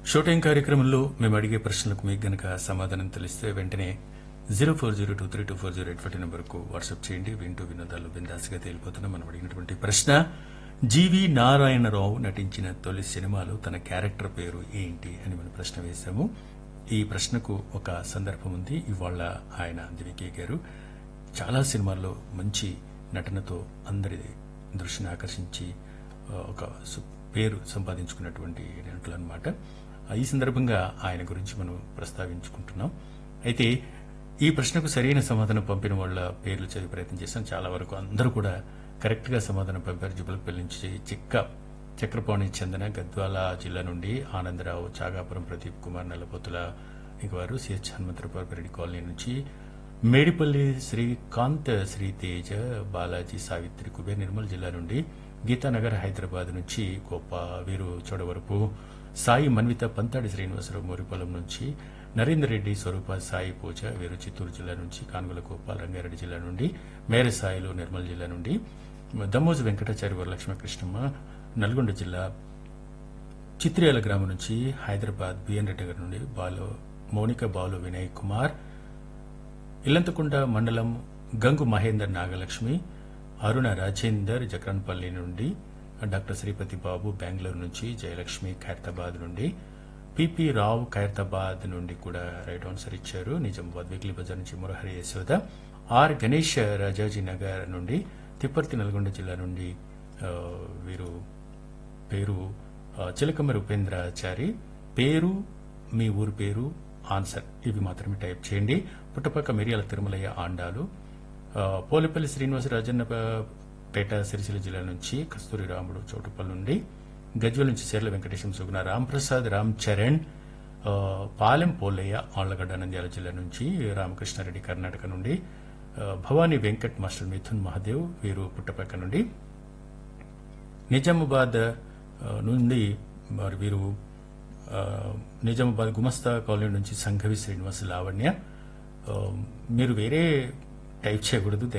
show time కార్యక్రమంలో మేము అడిగే ప్రశ్నలకు మీకు గనక సమాధానం తెలిస్తే వెంటనే zero four zero two three two four zero eight forty నెంబర్కు వాట్సాప్ చేయండి వింటూ వినోదాలు బిందాసుగా తేలిపోతున్నా మనం అడిగినటువంటి ప్రశ్న జీవి నారాయణరావు నటించిన తొలి సినిమాలో తన క్యారెక్టర్ పేరు ఏంటి అని మనం ప్రశ్న వేశాము ఈ ప్రశ్నకు ఒక సందర్భం ఉంది ఇవాళ ఆయన దివికే గారు చాలా సినిమాల్లో మంచి నటనతో అందరి దృష్టిని ఆకర్షించి ఆ, ఒక సు- పేరు సంపాదించుకున్నటువంటి నటులు అనమాట ఈ సందర్భంగా ఆయన గురించి మనం ప్రస్తావించుకుంటున్నాం అయితే ఈ ప్రశ్నకు సరైన సమాధానం పంపిన వాళ్ళ పేర్లు చదివి ప్రయత్నం చేశాం చాలా వరకు అందరూ కూడా కరెక్ట్ గా సమాధానం పంపారు జుబలపల్లి నుంచి చిక్క చక్రపాణి చందన గద్వాల జిల్లా నుండి ఆనందరావు చాగాపురం ప్రదీప్ కుమార్ నల్లపోతుల ఇంకవారు సిహెచ్ హనుమంతరపారెడ్డి కాలనీ నుంచి మేడిపల్లి శ్రీకాంత్ శ్రీతేజ బాలాజీ సావిత్రి కుబేర్ నిర్మల్ జిల్లా నుండి గీతానగర్ హైదరాబాద్ నుంచి గొప్ప వీరు చోడవరపు సాయి మన్విత పంతాడి శ్రీనివాసరావు మోరిపొలం నుంచి నరేందర్ రెడ్డి స్వరూప సాయి పూజ వీరు చిత్తూరు జిల్లా నుంచి కానుగల గోపాల్ రంగారెడ్డి జిల్లా నుండి మేర సాయిలు నిర్మల్ జిల్లా నుండి దమ్మోజు వెంకటాచారి వరలక్ష్మ కృష్ణమ్మ నల్గొండ జిల్లా చిత్రియాల గ్రామం నుంచి హైదరాబాద్ బిఎన్ రెడ్డి గారి నుండి బాలు మౌనిక బాలు వినయ్ కుమార్ ఇల్లంతకుంట మండలం గంగు మహేందర్ నాగలక్ష్మి అరుణ రాజేందర్ జక్రన్పల్లి నుండి డాక్టర్ శ్రీపతి బాబు బెంగళూరు నుంచి జయలక్ష్మి ఖైరతాబాద్ నుండి పిపి రావు ఖైరతాబాద్ నుండి కూడా రైట్ ఆన్సర్ ఇచ్చారు నిజామాబాద్ వీక్లీ బజార్ నుంచి మురహరి యశోద ఆర్ గణేష్ రాజాజీ నగర్ నుండి తిప్పర్తి నల్గొండ జిల్లా నుండి ఆ, వీరు పేరు ఆ, చిలకమ్మరి ఉపేంద్రాచారి పేరు మీ ఊరు పేరు ఆన్సర్ ఇవి మాత్రమే టైప్ చేయండి పుట్టపక్క మిరియాల తిరుమలయ్య ఆండాలు ఆ, పోలేపల్లి శ్రీనివాస రాజన్న పేట సిరిసిల్ల జిల్లా నుంచి కస్తూరి రాముడు చౌటుపల్లి నుండి గజ్వెల్ నుంచి చీర్ల వెంకటేశం సుగుణ రాంప్రసాద్ రామ్ చరణ్ ఆ, పాలెం పోలయ్య ఆళ్లగడ్డ నంద్యాల జిల్లా నుంచి రామకృష్ణారెడ్డి కర్ణాటక నుండి ఆ, భవానీ వెంకట్ మాస్టర్ మిథున్ మహాదేవ్ వీరు పుట్టపక్క నుండి నిజామాబాద్ ఆ, నుండి మరి వీరు ఆ, నిజామాబాద్ గుమస్తా కాలనీ నుంచి సంఘవి శ్రీనివాస్ లావణ్య ఆ, మీరు వేరే టైప్ చేయకూడదు